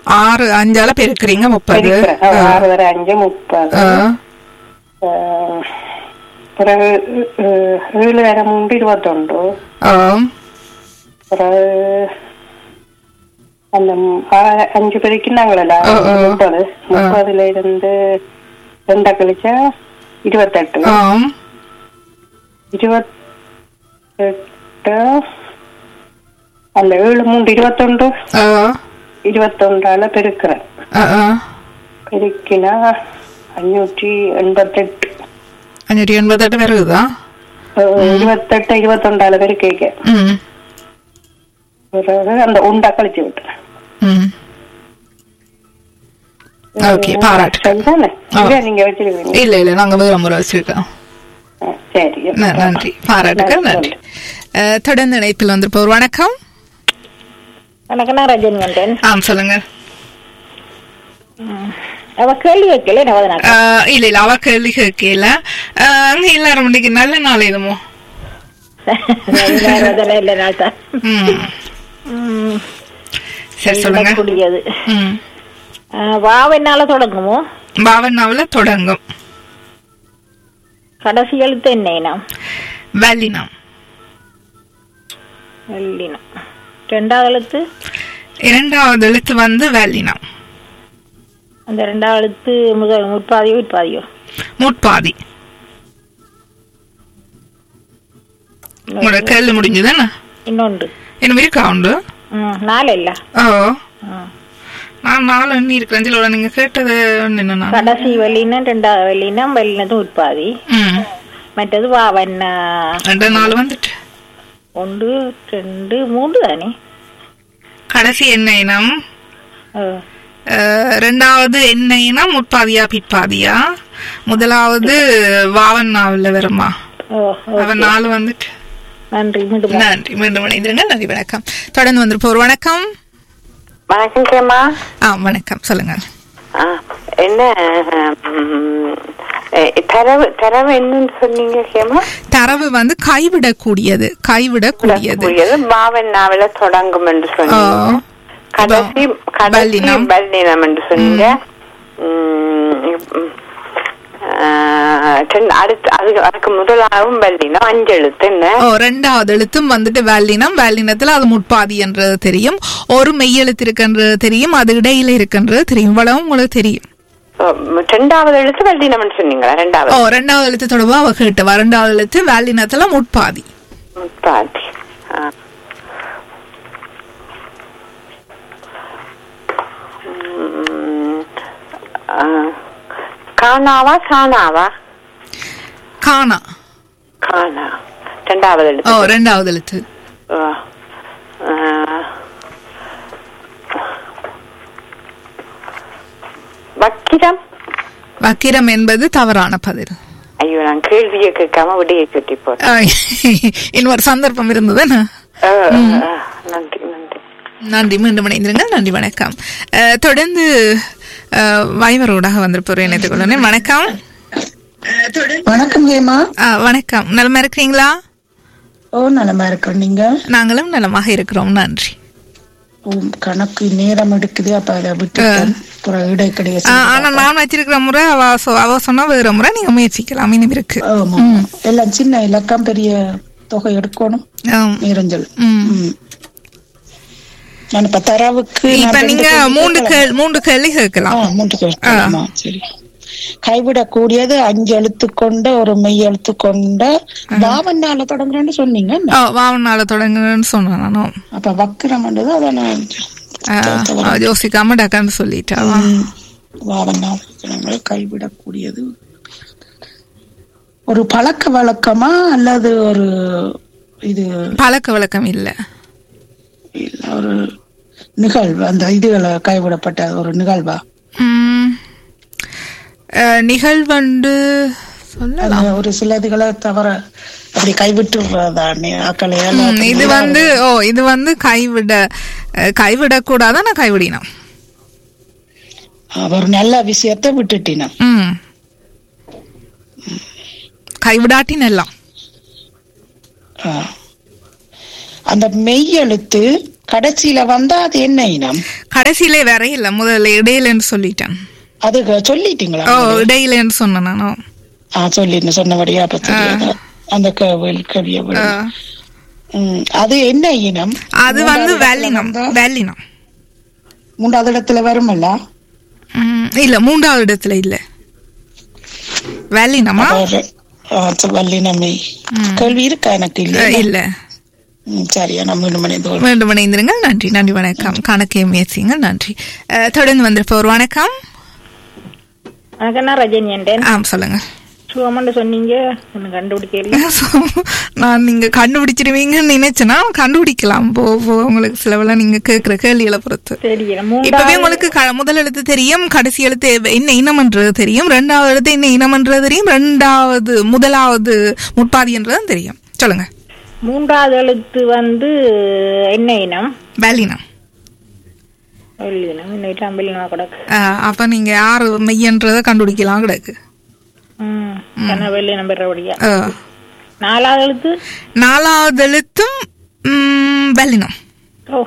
ஆறு அஞ்சால பெருக்குறீங்க முப்பது பெருக்கிறேன். ஓ, ஆறு வரை அஞ்சு முப்பது ஆ, அஹ், பிறகு அஹ், ஏழு வரை மூன்று இருபத்தொண்டு ஆ, பிறகு அந்த ம்- ஆ- அஞ்சு பெருக்கினாங்களா ஓ, ஓ. முப்பது முப்பதுல இருந்து ரெண்டா கழிச்சா இருபத்தெட்டு ஆ, இருபத்தெட்டு அந்த ஏழு மூன்று இருபத்தொண்டு ஆ, இருபத்தொன்றால பெருக்கிறேன் ஆ, ஆ. பெருக்கினா அஞ்சூற்றி எண்பத்தெட்டு அஞ்சூற்றி எண்பத்தெட்டு வருகுதா அஹ், இருபத்தெட்டு இருபத்தொண்டால பெருக்க ம் பிறகு அந்த உண்டா கழிச்சு விட்டேன் ம் ஓகே பாராட்டுக்கள் சரிதானே ஆ. இதை நீங்க வச்சிருக்கீங்க இல்ல இல்ல நாங்க வேற முறை வச்சிருக்கோம் ஆ, சரி ந- நன்றி பாராட்டுக்கள் நன்றி அஹ், தொடர்ந்து இணைப்பில் வந்திருப்போர் வணக்கம் வணக்கம் நான் ரஜினி வந்தேன் ஆம் சொல்லுங்க அவ கேள்வி வைக்கல நவதனா அஹ், இல்ல இல்ல அவ கேள்வி கேட்கல அஹ், அங்க எல்லாரும் இன்னைக்கு நல்ல நாள் இதுமோ இல்ல நாள் தான் ம் ம், சரி சொல்லுங்க கூடியது ம் வாவென்னால தொடங்குமோ பாவனாவுல தொடங்கும் கடைசி எழுத்து என்னேனா வல்லினம் வெள்ளினம் ரெண்டாவது எழுத்து இரண்டாவது எழுத்து வந்து வல்லினம் அந்த ரெண்டாவது எழுத்து முதல் முற்பாதியோ உட்பாதியோ முட்பாதி உங்களோட கேள்வி முடிஞ்சுதானே இன்னொன்று இன்னும் இருக்கா உண்டு ம், நாலு இல்ல ஓ ம். நான் நாலு எண்ணி இருக்கிறேன் சில நீங்க கேட்டது என்ன கடைசி வெள்ளினம் ரெண்டாவது வெள்ளினம் வெள்ளினது உட்பாதி ம் மற்றது வாவண்ண ரெண்டு நாலு வந்துட்டு ஒன்று ரெண்டு மூன்று தானே கடைசி என்ன இனம் ஓ, அஹ், ரெண்டாவது என்ன இனம் முட்பாதியா பிற்பாதியா முதலாவது வாவன்னாவில் வருமா ஓ, ஓ. அவன் நாலு வந்துட்டு நன்றி மீண்டும் நன்றி மீண்டும் இணைந்திருங்க நன்றி வணக்கம் தொடர்ந்து வந்திருப்போர் வணக்கம் வணக்கம் கேமா ஆ வணக்கம் சொல்லுங்க ஆ, என்ன ம், எ- தரவு தரவு என்னன்னு சொன்னீங்க கேமா தரவு வந்து கைவிடக்கூடியது கைவிடக்கூடியது புரியுது பாவன் நாவல தொடங்கும் என்று ஆ. சொன்னீங்க கடைசி கடைசி பல்லினம். பல்லினம் என்று சொன்னீங்க ம், ம், ஆ, ரெண்டு- அடுத்து அதுக்கு அதுக்கு முதலாகவும் பல்லினம் அஞ்செழுத்து என்ன ஓ ரெண்டாவது எழுத்தும் வந்துட்டு வேலினம் வேலினத்துல அது முட்பாதி என்றது தெரியும் ஒரு மெய்யெழுத்து இருக்குன்றது தெரியும் அது இடையில இருக்குன்றது தெரியும் இவ்வளவு உங்களுக்கு தெரியும் ஓ, ரெண்டாவது எழுத்து பல்லினம் சொன்னீங்களா ஓ ரெண்டாவது ரெண்டாவது எழுத்து தொடர்பா அவ கேட்டவா ரெண்டாவது எழுத்து வேலினத்துல முட்பாதி முப்பாத்தி ஆ. ம், ஆ. காணாவா சாணாவா காணா காணா ரெண்டாவது ஓ எழுத்து ரெண்டாவது எழுத்து ஆ. ஆ. வக்கிரம் வக்கிரம் என்பது தவறான பதில் ஐயோ நான் கேள்வியை கேட்காம விடையை கட்டி போறேன் ஆ, இன்னொரு சந்தர்ப்பம் இருந்ததுன்னு ஆ, ஆ, நன்றி நன்றி நன்றி மீண்டும் இணைந்திருங்க நன்றி வணக்கம் அஹ், தொடர்ந்து அஹ், வைவரோடாக வந்திருப்போர் இணைத்துக் கொள்ளுங்கள் வணக்கம் வணக்கம் ஜெயமா அஹ், வணக்கம் நலமா இருக்கிறீங்களா ஓ நலமா இருக்கோம் நீங்க நாங்களும் நலமாக இருக்கிறோம் நன்றி உம், கணக்கு நேரம் எடுக்குது அப்ப அதை விட்டுட்டேன் அப்புறம் இடைக்கடைய அஹ், ஆனா நான் வச்சிருக்கிற முறை அவ சொ- அவ சொன்னா வேற முறை நீங்க முயற்சிக்கலாம் இன்னும் இருக்கு ஆமா எல்லாம் சின்ன இலக்கம் பெரிய தொகை எடுக்கணும் ஆம். நேரஞ்சல் ம். ம். நான் இப்ப தரவுக்கு நான் இப்ப ரெண்டு நீங்க கேள்வி மூன்று கேட்கலாம். கேள் மூன்று கேள்வி ஆ, கேட்கலாம் மூன்று கேட்கலாமா சரி கைவிடக்கூடியது அஞ்சு எழுத்து கொண்ட ஒரு மெய் எழுத்து கொண்ட பாவனால தொடங்குறேன்னு சொன்னீங்க என்ன? ஓ, வாவனால தொடங்குன்னு சொன்னேன் நானும் அப்ப வக்கிரம்ன்றது அதை நான் அஹ், அவ யோசிக்காம டக்கான்னு சொல்லிட்டாவா வாவனால் கைவிடக்கூடியது ஒரு பழக்க வழக்கமா அல்லது ஒரு இது பழக்க வழக்கம் இல்ல இல்ல, ஒரு நிகழ்வு அந்த இதுகளை கைவிடப்பட்ட ஒரு நிகழ்வா உம், அஹ், நிகழ்வண்டு சொல்லலாம் அது ஒரு சில இதுகளை தவிர அப்படி கைவிட்டுறதானே ஆக்களை ம், இது வந்து ஓ இது வந்து கைவிட அஹ், கைவிடக்கூடாது நான் கைவிடினோம் ஒரு நல்ல விஷயத்தை விட்டுட்டினம் ம் கைவிடாட்டி நெல்லாம் ஆ. அந்த மெய் எழுத்து கடைசியில வந்தா அது என்ன இனம் கடைசியிலே வேற இல்ல முதல்ல இடையிலன்னு சொல்லிட்டேன் அது க- சொல்லிட்டீங்களா ஓ இடையிலன்னு சொன்னேன் நானும் ஆ சொல்லிட்டு சொன்னபடியா அப்ப தெரியாது அந்த கேள்வி கேள்வியை விட. ஆ. ம், அது என்ன இனம் அது வந்து மூன்றாவது வெள்ளினம் இடத்துல வந்தா- வெள்ளினம் மூன்றாவது இடத்துல வருமல்ல ம், இல்ல மூன்றாவது இடத்துல இல்ல வெள்ளினமா ஒரு, ஆ, சரி, வல்லினமே கேள்வி இருக்கா எனக்கு இல்ல அஹ், இல்ல ம், சரியா நம்ம மீண்டும் மணிந்து கொள்வோம். மீண்டும் இணைந்திருங்கள் நன்றி நன்றி வணக்கம் கணக்கே முயற்சிங்க நன்றி அஹ், தொடர்ந்து வந்திருப்போர் வணக்கம் வணக்கம்ண்ணா ரஜினி என்றேன் ஆம் சொல்லுங்க சுகமன்னு சொன்னீங்க ஒன்று கண்டுபிடிக்கல நான் நீங்க கண்டுபிடிச்சிருவீங்கன்னு நினைச்சேன்னா கண்டுபிடிக்கலாம் போ போ உங்களுக்கு சிலவெல்லாம் நீங்க கேட்கிற கேள்விகளை பொறுத்து தெரியல இப்பவே மூன்றாவது உங்களுக்கு க- முதல் எழுத்து தெரியும் கடைசி எழுத்து என்ன இனம்ன்றது தெரியும் ரெண்டாவது எழுத்து என்ன இனம்ன்றது தெரியும் ரெண்டாவது முதலாவது முற்பாதின்றதும் தெரியும் சொல்லுங்க மூன்றாவது எழுத்து வந்து என்ன இனம் வேலினம் வெள்ளி இனம் இன்னும் அம்பிலினா கிடக்கு ஆஹ் அப்ப நீங்க யாரு மெய்யன்றதை கண்டுபிடிக்கலாம் கிடக்கு ம் ஏன்னா வெள்ளி இனம் பெறபடியா ஆஹ் நாலாவது எழுத்து நாலாவது எழுத்தும் ம், வெள்ளினம் ஓ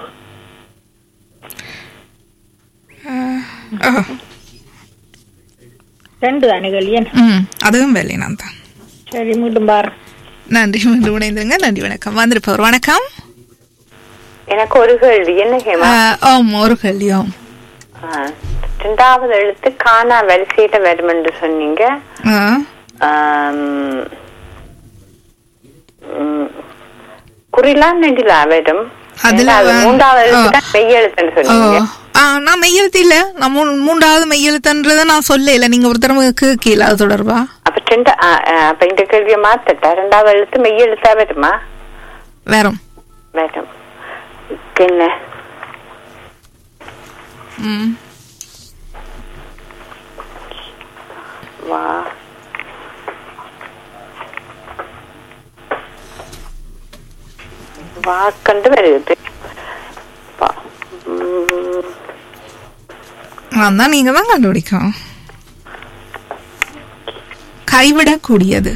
ஆஹ். ரெண்டு தானே கல்யாணம் ம், அதுவும் வெள்ளினம் தான் சரி மீண்டும் பாரு நன்றி மீண்டும் இணைந்துருங்க நன்றி வணக்கம் வந்திருப்பவர் வணக்கம் எனக்கு ஒரு கேள்வி என்ன ஹேமா ஆஹ், ஆம் ஒரு கேள்வி ஆம் ஆ, ரெண்டாவது எழுத்து காணா வரிசையில வரும் என்று சொன்னீங்க ஆஹ், ஆம், ம், குறிலா நெடிலா வரும் அதுல ஏன்னா அது வந்து- மூன்றாவது எழுத்து ஆ. தான் மெய் எழுத்துன்னு ஓ. சொன்னீங்க ஆ, நான் மெய்யெழுத்து இல்ல நான் மூ- மூன்றாவது மெய்யெழுத்துன்றதை நான் சொல்ல இல்ல நீங்க ஒரு தடவை கேட்கல அது தொடர்பா அப்ப ரெண்டு ஆ, ஆ, அப்ப இந்த கேள்வியை மாத்தட்டா ரெண்டாவது எழுத்து மெய் எழுத்தா வருமா வேறும் வரும் என்ன ம் வா வாக்கண்டு வருது வா. ம், அதான் நீங்க தான் கண்டுபிடிக்கணும் கைவிடக்கூடியது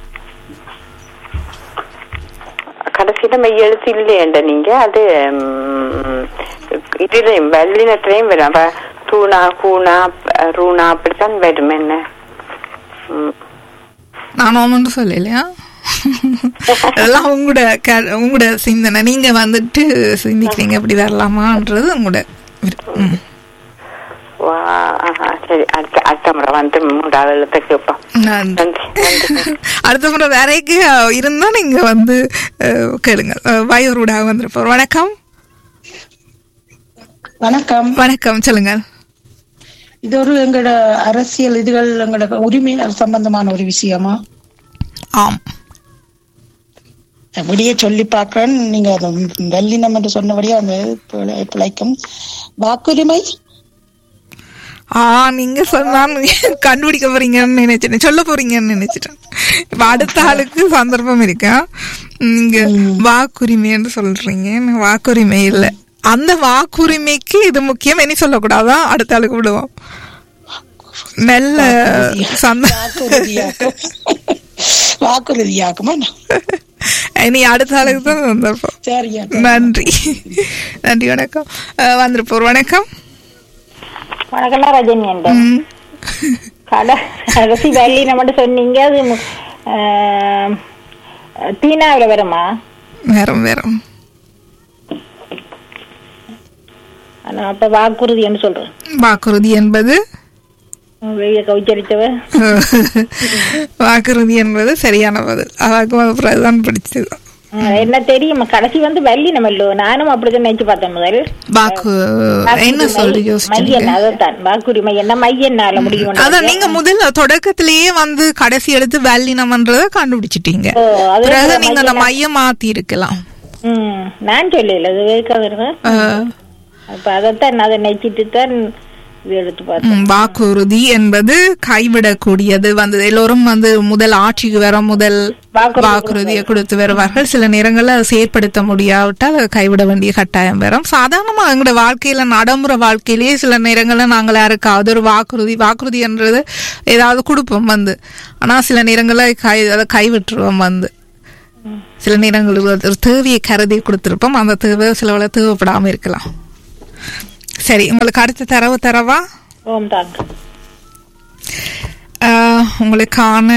கடைசியில மெய் எழுத்து இல்லையண்ட நீங்க அது ம், இதுலயும் வல்லினத்திலையும் வரும் அப்ப தூணா கூணா ப- ரூணா அப்படித்தான் வரும் என்ன ம். நான் ஒன்றும் சொல்லலையா அதெல்லாம் உங்களோட க- உங்களோட சிந்தனை நீங்க வந்துட்டு சிந்திக்கிறீங்க இப்படி வரலாமான்றது உங்களோட விருப்பம். ம். வா ஆஹா, சரி அடுத்த அடுத்த முறை வந்து மூன்றாவது எழுத்தை கேட்போம் நன்றி நன்றி நன்றி அடுத்த முறை வேறைக்கு இருந்தா நீங்க வந்து அஹ், கேளுங்க அஹ், வயோரூடாக வந்திருப்போம் வணக்கம் வணக்கம் வணக்கம் சொல்லுங்க இது ஒரு எங்களோட அரசியல் இதுகள் எங்களோட உரிமை சம்பந்தமான ஒரு விஷயமா ஆம் அப்படியே சொல்லி பார்க்கிறேன் நீங்க அது வெள்ளினம் என்று சொன்னபடியே அந்த பிழை- பிழைக்கும் வாக்குரிமை ஆ நீங்க சொன்னா கண்டுபிடிக்க போறீங்கன்னு நினைச்சேன் சொல்ல போறீங்கன்னு நினைச்சிட்டேன் இப்ப அடுத்த ஆளுக்கு சந்தர்ப்பம் இருக்கா நீங்க வாக்குரிமைன்னு சொல்றீங்க நான் வாக்குரிமை இல்ல அந்த வாக்குரிமைக்கு இது முக்கியம் இனி சொல்லக்கூடாதா அடுத்த ஆளுக்கு விடுவோம் நல்ல சந்த வாக்குறுதியாக்கும் வாக்குறுதியாக்குமா இனி அடுத்த ஆளுக்கு தான் சந்தர்ப்பம் சரியா நன்றி நன்றி வணக்கம் அஹ், வந்திருப்போர் வணக்கம் வணக்கம்ண்ணா ரஜினி என்றேன் ம். கடை கடைசி வெள்ளி மட்டும் சொன்னீங்க அது மு- ஆஹ், தீனாவில் வருமா வேறம் வேறம் நான் அப்ப வாக்குறுதின்னு சொல்றேன் வாக்குறுதி என்பது வெளியே கவிச்சரித்தவ வாக்குறுதி என்பது சரியான பதில் அவாக்கும் அப்புறம் தான் பிடிச்சது என்ன தெரியும் கடைசி வந்து வெள்ளி நம்ம இல்லோ நானும் அப்படிதான் நினைச்சு பார்த்தேன் முதல் வாக்கு என்ன சொல்லி மையன் யோசிச்சீங்க அதைத்தான் வாக்குரிமை என்ன மையன்னால முடியும் அதான் நீங்க முதல்ல தொடக்கத்திலேயே வந்து கடைசி எடுத்து வேலினம்ன்றத கண்டுபிடிச்சிட்டீங்க ஓ, அது பிறகு ஒரு நீங்க அந்த மையனா- மையம் மாத்தி இருக்கலாம் ம் நான் சொல்லல அது வேக்காக அஹ், அப்ப அதைத்தான் அதை நினைச்சிட்டு தான் இது எடுத்து பார்த்தேன் ம், வாக்குறுதி என்பது கைவிடக்கூடியது வந்து எல்லோரும் வந்து முதல் ஆட்சிக்கு வர முதல் வாக்குறுதி வாக்குறுதியை கொடுத்து வருவார்கள் சில நேரங்கள்ல அதை செயற்படுத்த முடியாவிட்டால் அதை கைவிட வேண்டிய கட்டாயம் வரும் சாதாரணமா எங்களோட வாழ்க்கையில நடைமுறை வாழ்க்கையிலேயே சில நேரங்கள்ல நாங்கள் யாருக்காவது ஒரு வாக்குறுதி வாக்குறுதின்றது ஏதாவது கொடுப்போம் வந்து ஆனா சில நேரங்கள்ல கை அதை கைவிட்டுருவோம் வந்து சில நேரங்களில் ஒரு ஒரு தேவையை கருதி கொடுத்திருப்போம் அந்த தேவை சில வேளை தேவைப்படாம இருக்கலாம் சரி உங்களுக்கு அடுத்த தரவு தரவா ஓம் தாங்க ஆஹ், உங்களுக்கான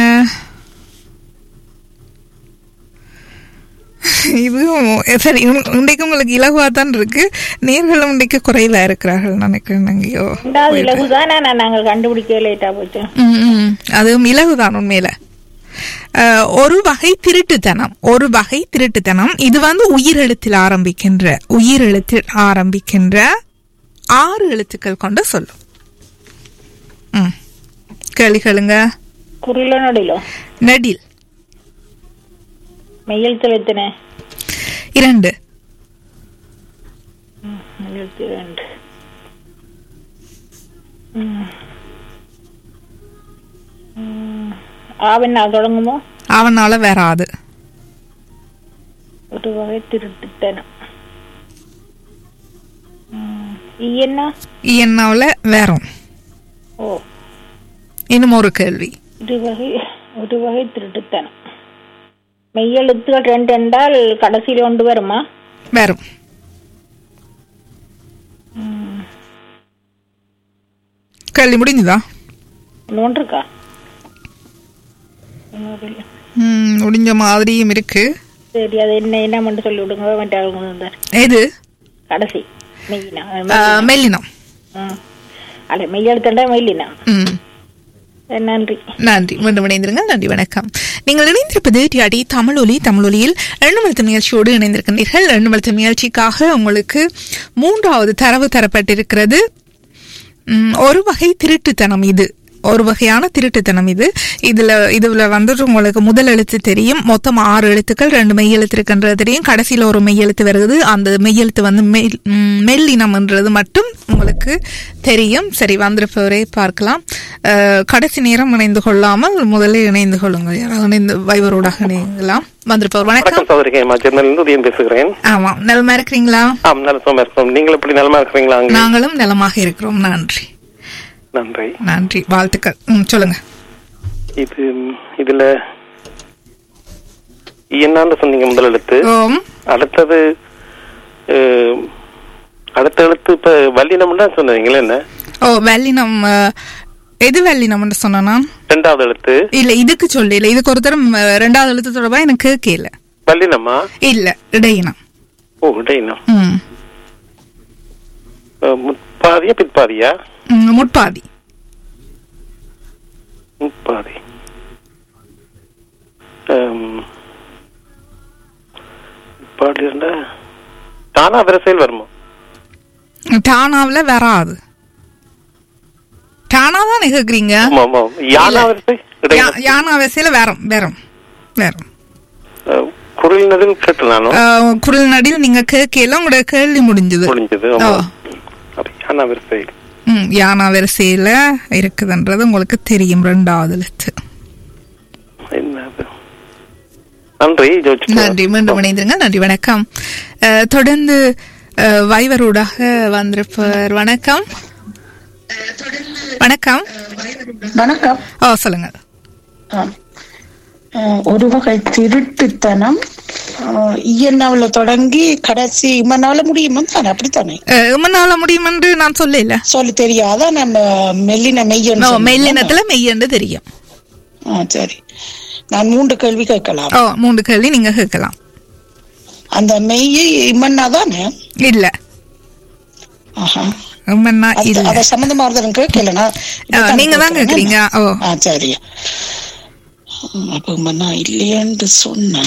இதுவும் சரி உங்க- இன்றைக்கு உங்களுக்கு இலகுவா தான் இருக்கு நேர்களும் இன்றைக்கு குறைவா இருக்கிறார்கள் நினைக்கிறேன் அங்கேயோ ரெண்டாவது இலகுதானே நான் நாங்கள் கண்டுபிடிக்க லேட்டா போச்சு ம், ம். அதுவும் இலகுதான் உண்மையில ஆஹ், ஒரு வகை திருட்டுத்தனம் ஒரு வகை திருட்டுத்தனம் இது வந்து உயிரெழுத்தில் ஆரம்பிக்கின்ற உயிரெழுத்தில் ஆரம்பிக்கின்ற ஆறு எழுத்துக்கள் கொண்ட சொல்லும் ம் கேள்விகளுங்க குறியில நடிலோ நடில் மெய்யெழுத்தில் எத்தனை இரண்டு மெய்யெழுத்து ரெண்டு ம். ம். ஆவென்னா தொடங்குமோ அவனால வராது ஒரு வகை திருட்டுத்தனம் ம். ஈ என்ன என்னால வரும் ஓ இன்னும் ஒரு கேள்வி ஒரு வகை ஒரு வகை திருட்டுத்தனம் மெய்யெழுத்துகள் ரெண்டு என்றால் கடைசியில் கொண்டு வருமா வரும் கேள்வி முடிஞ்சுதா இன்னொன்று இருக்கா இன்னொரு இல்ல. ம், முடிஞ்ச மாதிரியும் இருக்கு சரி அது என்ன என்ன மட்டும் சொல்லி விடுங்க மற்ற ஆளுங்க வந்தார் எது கடைசி மெய்யினா ஆஹ், மெல்லினம் ம் அல்ல மெய்யெழுத்தண்டா மெய்யினா ம் நன்றி நன்றி மீண்டும் இணைந்திருங்கள் நன்றி வணக்கம் நீங்கள் இணைந்திருப்பது டிஆடி தமிழொலி தமிழொலியில் எண்ணுமழுத்த முயற்சியோடு இணைந்திருக்கின்றீர்கள் எண்ணுமழுத்த முயற்சிக்காக உங்களுக்கு மூன்றாவது தரவு தரப்பட்டிருக்கிறது ம், ஒரு வகை திருட்டுத்தனம் இது ஒரு வகையான திருட்டுத்தனம் இது இதுல இதுல வந்துட்டு உங்களுக்கு முதல் எழுத்து தெரியும் மொத்தம் ஆறு எழுத்துக்கள் ரெண்டு மெய் எழுத்து இருக்கின்றது தெரியும் கடைசியில ஒரு மெய் எழுத்து வருது அந்த மெய் எழுத்து வந்து மெல் ம், மெல்லினம்ன்றது மட்டும் உங்களுக்கு தெரியும் சரி வந்திருப்பவரை பார்க்கலாம் அஹ், கடைசி நேரம் இணைந்து கொள்ளாமல் முதலில் இணைந்து கொள்ளுங்கள் யாராவது இணைந்து வைவரோடாக இணைங்கலாம் வந்திருப்பவர் வணக்கம் வணக்கம் சகோதரி ஹேமா சென்னையிலிருந்து உதயம் பேசுகிறேன் ஆமாம் நலமா இருக்கிறீங்களா ஆம் நலசமா இருக்கோம் நீங்கள் எப்படி நலமா இருக்கிறீங்களா அங்கே நாங்களும் நலமாக இருக்கிறோம் நன்றி நன்றி நன்றி வாழ்த்துக்கள் ம், சொல்லுங்க இது இதுல என்னன்னு சொன்னீங்க முதல் எழுத்து ஓம் அடுத்தது அஹ், அடுத்த எழுத்து இப்ப வல்லினம் தான் சொன்னீங்களே என்ன ஓ வெள்ளினம் அஹ், எது வெள்ளினம்னு சொன்னா நான் ரெண்டாவது எழுத்து இல்ல இதுக்கு சொல்லி இல்ல இதுக்கு ஒரு தரம் அஹ், ரெண்டாவது எழுத்து தொடர்பா எனக்கு கேட்கல வல்லினமா இல்ல இடையினம் ஓ இடையினம் ம் அஹ், முற்பாதியா பிற்பாதியா ம், முட்பாதி முற்பாதி அம், முற்பாதி இருந்தா தானா வரிசையில் வருமா டானாவில் வராது டானா தான் கேக்குறீங்க ஆமா ஆமா யானா வரிசை இடையினம் யா- யானா வரிசையில வேறம் வேறம் வேறம் அஹ், குரல் நடுவில் கேட்டு நானும் அஹ், குரல் நடியில் நீங்க கேட்கல உங்களோட கேள்வி முடிஞ்சது முடிஞ்சது ஓ. ஆமா அப்ப யானா வரிசை ம் யானா வரிசையில இருக்குதுன்றது உங்களுக்கு தெரியும் ரெண்டாவது எழுத்து என்னது நன்றி ஜோதிச்சு நன்றி மீண்டும் இணைந்திருங்க நன்றி வணக்கம் அஹ், தொடர்ந்து அஹ், வைவரூடாக வந்திருப்பவர் வணக்கம் வணக்கம் வணக்கம் ஓ சொல்லுங்க ஆ. அஹ், ஒரு வகை திருட்டுத்தனம் அஹ், இயன்னாவுல தொடங்கி கடைசி இம்மனால முடியுமா தானே அப்படித்தானே அஹ், இம்மனால முடியும் என்று நான் சொல்லல சொல்லி தெரியாதா நம்ம மெல்லின மெய்யன் ஓ, மெல்லினத்துல மெய்யண்டு தெரியும் ஆ சரி நான் மூன்று கேள்வி கேட்கலாம் ஓ மூன்று கேள்வி நீங்க கேட்கலாம் அந்த மெய் இம்மன்னா தானே இல்ல ஆஹா இம்மன்னா அது- இல்ல அத சம்பந்தமா ஒருத்தரும் கேட்கலனா ஆ, நீங்க தான் கேக்குறீங்க ஓ ஆ சரி ம், அப்ப இம்மன்னா இல்லையேன்னு சொன்னா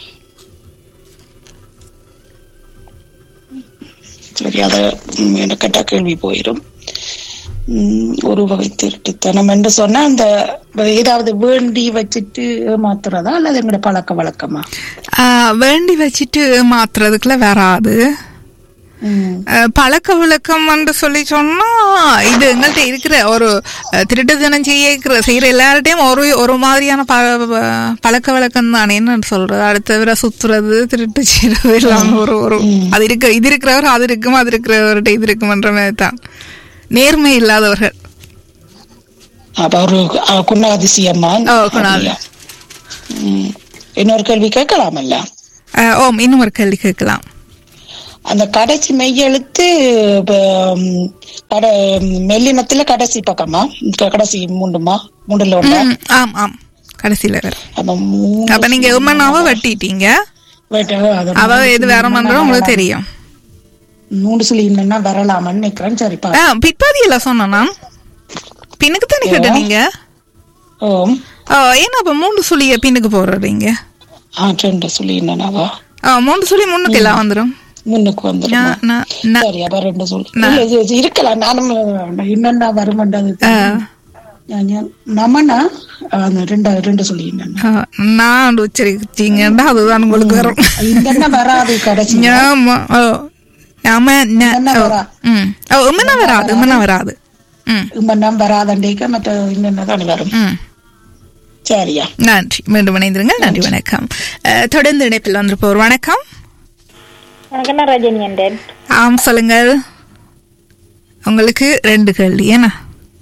சரி அத ம், எனக்கு கேட்டா கேள்வி போயிடும் ம், ஒரு வகை திருட்டுத்தனம் என்று சொன்னா அந்த ஏதாவது வேண்டி வச்சுட்டு ஏமாத்துறதா அல்லது எங்களோட பழக்க வழக்கமா ஆஹ், வேண்டி வச்சுட்டு மாத்துறதுக்குள்ள வராது ம், அஹ், பழக்க வழக்கம் என்று சொல்லி சொன்னா இது எங்கள்கிட்ட இருக்கிற ஒரு அஹ், திருட்டுத்தனம் செய்ய இருக்கிற- செய்யற எல்லார்ட்டையும் ஒரு ஒரு மாதிரியான ப- ப- பழக்க வழக்கம் தானே என்ன சொல்றது அடுத்த விட சுத்துறது திருட்டு செய்யறது எல்லாம் ஒரு ஒரு அது இருக்க இது இருக்கிறவர் அது இருக்கும் அது இருக்கிறவர்கிட்ட இது இருக்குமன்ற மாதிரி தான் நேர்மை இல்லாதவர்கள் அப்ப ஒரு அ, குணாதிசயமா ஓ, குணாதி. ம். இன்னொரு கேள்வி கேட்கலாமல்ல அஹ், ஓம் இன்னும் ஒரு கேள்வி கேட்கலாம் அந்த கடைசி மெய்யெழுத்து இப்ப, ம், கட- மெல்லினத்துல கடைசி பக்கமா க- கடைசி மூண்டுமா மூண்டுல ஒண்ணா ம், ஆம் ஆம் கடைசியில வரும் அப்ப மூணு அப்ப நீங்க உமனாவ வெட்டிட்டீங்க wait, அது அவ எது வேற மன்றம் உங்களுக்கு தெரியும் மூணு சொல்லி என்னன்னா வரலாமன்னு நிக்கிறேன் சரிப்பா ஆ, பிற்பாதியில சொன்னா நான் பின்னுக்கு தானே கேட்ட நீங்க ஓம் ஆ, ஏன்னா அப்ப மூன்று சுழிய பின்னுக்கு போடுறீங்க ஆ ரெண்டு சொல்லி என்னன்னாவா ஆ, மூன்று சுழி முன்னுக்கு எல்லாம் வந்துரும் முன்னுக்கு வந்துடும் நான், நான், நான், சரி அப்ப ரெண்டு சொல்லி இல்ல, இது- இது இருக்கலாம் நானும் என்னென்ன வருமன்றது நம்மனா அந்த ரெண்டு ரெண்டு சொல்லி என்னன்னா ஆ, நான் உச்சரிச்சீங்கன்னா அதுதான் உங்களுக்கு வரும் இந்த வராது கடைசி ஆமா ஓ ஆமா ந- என்ன ஓ, வரா? ம் ஓ உமனா வராது உமனா வராது ம் மன்னம் வராதண்டிக்க மற்ற என்னென்ன தானே வரும் ம் சரியா நன்றி மீண்டும் இணைந்திருங்க நன்றி வணக்கம் அஹ், தொடர்ந்து இணைப்பில் வந்திருப்போர் வணக்கம் வணக்கம் நான் ரஜினி என்றேன் ஆம் சொல்லுங்கள் உங்களுக்கு ரெண்டு கேள்வி ஏன்னா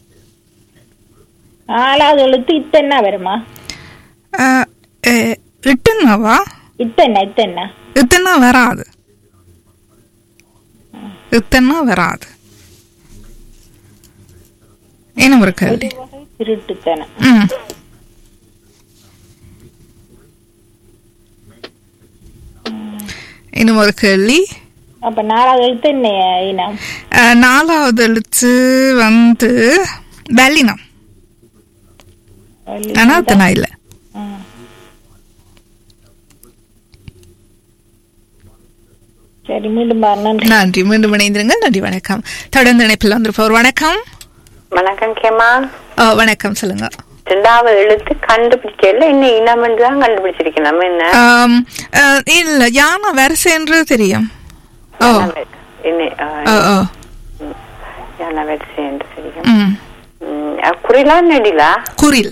நாலாவது எழுத்து இத்தன்னா வருமா ரிட்டனாவா இத்தன்னா இத்தன்னா இத்தனா வராது இத்தனா வராது என்ன ஒரு கேள்வி திருட்டுத்தனம் ம் இன்னும் ஒரு கேள்வி அப்ப நாலாவது எழுத்து என்ன இனம் அஹ், நாலாவது எழுத்து வந்து வல்லினம் ஆனா அத்தனா இல்லை ம். சரி மீண்டும் பாரு நன்றி நன்றி மீண்டும் இணைந்திருங்க நன்றி வணக்கம் தொடர்ந்து இணைப்பில் வந்திருப்போர் வணக்கம் வணக்கம் கேமா ஓ, வணக்கம் சொல்லுங்க ரெண்டாவது எழுத்து கண்டுபிடிக்கல என்ன இனமென்று தான் கண்டுபிடிச்சிருக்கேன் நம்ம என்ன ஆம், அஹ், இல்ல யானை வரிசைன்றது தெரியும் ஓ என்ன ஓ ஓ யானை வரிசை என்று தெரியும் ம் ம், அஹ், குறிலா நெடிலா குரில்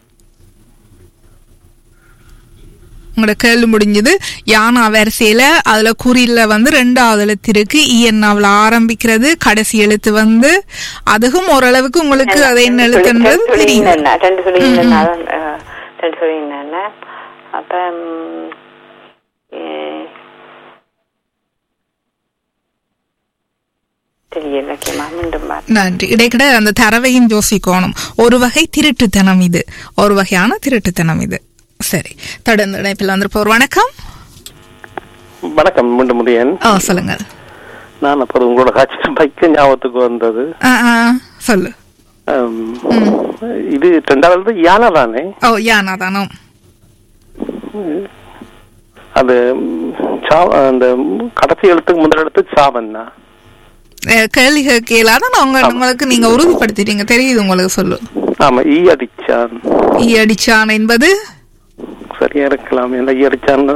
உங்களோட கேள்வி முடிஞ்சது யானா வரிசையில அதுல குறியில வந்து ரெண்டாவது எழுத்து இருக்கு இஎன்னாவில் ஆரம்பிக்கிறது கடைசி எழுத்து வந்து அதுவும் ஓரளவுக்கு உங்களுக்கு அது என்ன எழுத்துன்றது தெரியும் என்ன ரெண்டு சொல்லி என்னன்னா அஹ், ரெண்டு சொல்லி என்னென்ன அப்ப ம், ஏ- தெரியல கேமா மீண்டும் பாரு நன்றி இடைக்கிட அந்த தரவையும் யோசிக்கணும் ஒரு வகை திருட்டுத்தனம் இது ஒரு வகையான திருட்டுத்தனம் இது சரி தொடர்ந்து இணைப்பில் வந்திருப்போர் வணக்கம் வணக்கம் மீண்டும் முதியன் ஓ சொல்லுங்கள் நான் அப்புறம் உங்களோட காட்சி பைக்கு ஞாபகத்துக்கு வந்தது ஆ, ஆ, சொல்லு ஆம், இது ரெண்டாவது யானை தானே ஓ யானா தானோ அது ம், சா- அந்த கடைசி எழுத்துக்கு முதல் எழுத்து சாவன்னா அஹ், கேள்வி கேட்கலாத உங்க உங்களுக்கு நீங்க உறுதிப்படுத்திட்டீங்க தெரியுது உங்களுக்கு சொல்லு ஆமா ஈ அடிச்சான் ஈ அடிச்சான் என்பது சரியா இருக்கலாம் என்ன ஈ அடிச்சான்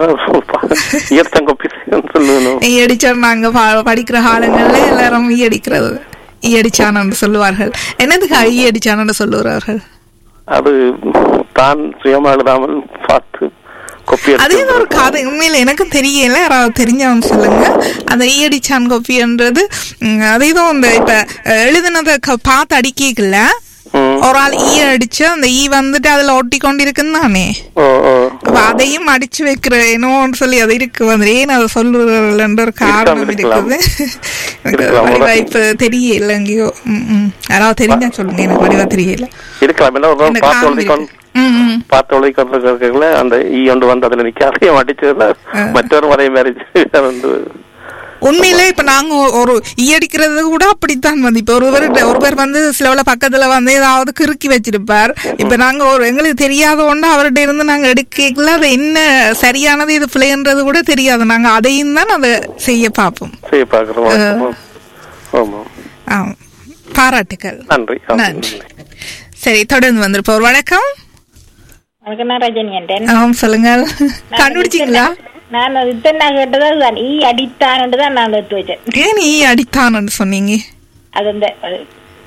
ஈர்த்தம் கொப்பி சொல்லணும் ஈ அடிச்சான் நாங்க ப- படிக்கிற காலங்கள்ல எல்லாரும் ஈ அடிக்கிறது ஈ அடிச்சான் சொல்லுவார்கள் என்னதுக்கு ஈ அடிச்சான்னு சொல்லுவார்கள் அது தான் சுயமா எழுதாமல் பார்த்து கொப்பி அது எடுத்து ஏதோ ஒரு கதை உண்மையில எனக்கும் தெரியல யாராவது தெரிஞ்சவங்க சொல்லுங்க அந்த ஈ அடிச்சான் கோப்பின்றது ம், அது ஏதோ இந்த இப்ப அஹ், எழுதுனதை க- பார்த்து அடிக்கல ம். ஒரு ஆள் ஈ அடிச்சு அந்த ஈ வந்துட்டு அதுல ஒட்டி கொண்டிருக்குன்னு தானே ஓ ஓ அப்ப அதையும் அடிச்சு வைக்கிற என்னோன்னு சொல்லி அது இருக்கு வந்து ஏன் அதை சொல்லுறதுன்ற ஒரு காரணம் இருக்கலாம். இருக்குது எனக்கு இருக்கலாம். வடிவா இப்ப தெரியல எங்கேயோ ம், ம். யாராவது தெரிஞ்சா சொல்லுங்க எனக்கு வடிவா தெரியல இருக்கலாம் என்ன ஒரு இந்த பார்த்து காரணம் எழுதி இருக்கு. ம், ம். பார்த்து எழுதி கொண்டிருக்கிறதுல அந்த ஈ ஒன்று வந்து அதுல நிக்க அதையும் அடிச்சதுல மற்றொரு அதே மாதிரி வந்து உண்மையிலே இப்ப நாங்க ஒ- ஒரு ஈ அடிக்கிறது கூட அப்படித்தான் வந்து இப்ப ஒருவர் ஒருவர் வந்து சிலவுல பக்கத்துல வந்து ஏதாவது கிறுக்கி வச்சிருப்பார் இப்ப நாங்க ஒரு எங்களுக்கு தெரியாத ஒன்று அவர்கிட்ட இருந்து நாங்க எடுக்கல அது என்ன சரியானது இது பிள்ளைன்றது கூட தெரியாது நாங்க அதையும் தான் அதை செய்ய பார்ப்போம் செய்ய பார்க்கிறோம் ஆமா ஆம். பாராட்டுக்கள் நன்றி ஆ, நன்றி சரி தொடர்ந்து வந்திருப்போம் வணக்கம் வணக்கம் நான் ரஜினி என்றேன் ஆம் சொல்லுங்கள் கண்டுபிடிச்சிங்களா நான் அது இத்தனை கேட்டது அதுதான் ஈ அடித்தான்னு தான் நான் எடுத்து வச்சேன் ஏன் நீ அடித்தான்னு சொன்னீங்க அது அந்த அது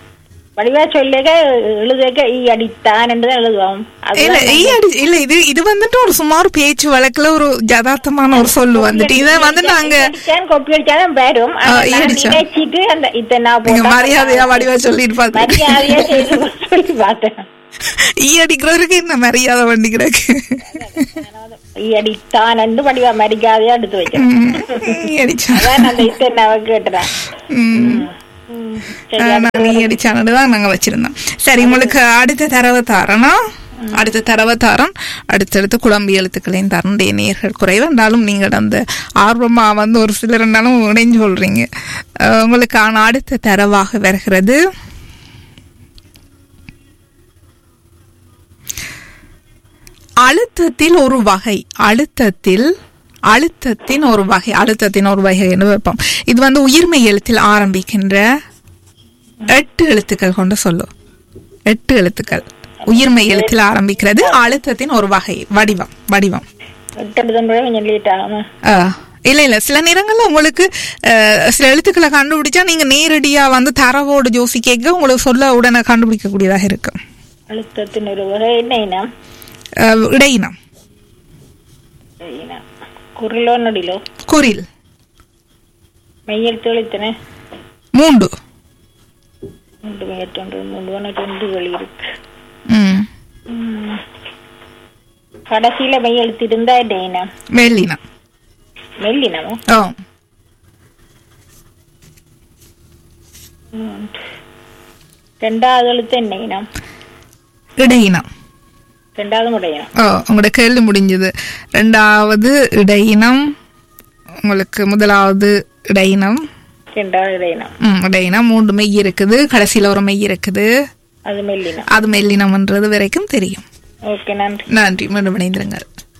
வடிவா சொல்லிக்க எழுதுக்க ஈ அடித்தான் தான் எழுதுவோம் இல்ல அதுதான் ஈ அடி இல்ல இது இது வந்துட்டு ஒரு சுமார் பேச்சு வழக்குல ஒரு யதார்த்தமான ஒரு சொல்லு வந்துட்டு இத வந்து நாங்க அடிச்சான் கொப்பி அடிச்சாலும் வரும் ஆனா ஆ, ஈ நான் அடிச்சான். நினைச்சிட்டு அந்த இத்தனை நீங்க போட்டா மரியாதையா வடிவா சொல்லிட்டு மரியாதையா பாத்து செய்து சொல்லி பார்த்தேன் ஈ அடிக்கிறவருக்கு என்ன மரியாதை வண்டி கிடக்கு அடித்தான் என்று படிவா மடிக்காதே எடுத்து வைக்கிறேன் ம், நீ அடிச்சா அதான் அந்த இத்தனை அவ கேட்டுறேன் ம். சரி ஆ, நான் நீ அடிச்சானது தான் நாங்க வச்சிருந்தோம் சரி உங்களுக்கு அடுத்த தரவை தாரனா அடுத்த தரவை தாரம் அடுத்தடுத்து குழம்பு எழுத்துக்களையும் தரண்டே நேர்கள் குறைவு இருந்தாலும் நீங்கள் அந்த ஆர்வமா வந்து ஒரு சிலர் இருந்தாலும் இணைஞ்சு சொல்றீங்க அஹ், உங்களுக்கான அடுத்த தரவாக வருகிறது அழுத்தத்தில் ஒரு வகை அழுத்தத்தில் அழுத்தத்தின் ஒரு வகை அழுத்தத்தின் ஒரு வகை என்று வைப்போம் இது வந்து உயிர்மை எழுத்தில் ஆரம்பிக்கின்ற எட்டு எழுத்துக்கள் கொண்ட சொல்லு எட்டு எழுத்துக்கள் உயிர்மை எழுத்தில் ஆரம்பிக்கிறது அழுத்தத்தின் ஒரு வகை வடிவம் வடிவம் எட்டு கொஞ்சம் லேட் ஆகும் ஆ, இல்ல இல்ல சில நேரங்கள்ல உங்களுக்கு அஹ், சில எழுத்துக்களை கண்டுபிடிச்சா நீங்க நேரடியா வந்து தரவோடு ஜோசி கேட்க உங்களுக்கு சொல்ல உடனே கண்டுபிடிக்கக்கூடியதாக இருக்கும் அழுத்தத்தின் ஒரு வகை என்ன இனம் அஹ், இடையினம் இனம் குரலோ நொடிலோ குரில் மையல் தெளித்தன மூண்டு மூன்று மையத்தொன்று மூன்று ஒன்று ரெண்டு வழி இருக்கு ம் ம். கடைசியில மையெழுத்து இருந்தா என்ன இனம் வெள்ளினம் மெல்லினமோ ஓ ம். ரெண்டாவது எழுத்து என்ன இனம் இடையினம் ரெண்டாவது முடையினம் ஓ உங்களோட கேள்வி முடிஞ்சது ரெண்டாவது இடையினம் உங்களுக்கு முதலாவது இடையினம் ரெண்டாவது இடையினம் ம் இடையினம் மூன்று மெய் இருக்குது கடைசியில ஒரு மெய் இருக்குது அது மெல்லினம் அது மெல்லினம்ன்றது வரைக்கும் தெரியும் ஓகே நன்றி நன்றி மீண்டும் இணைந்திருங்கள்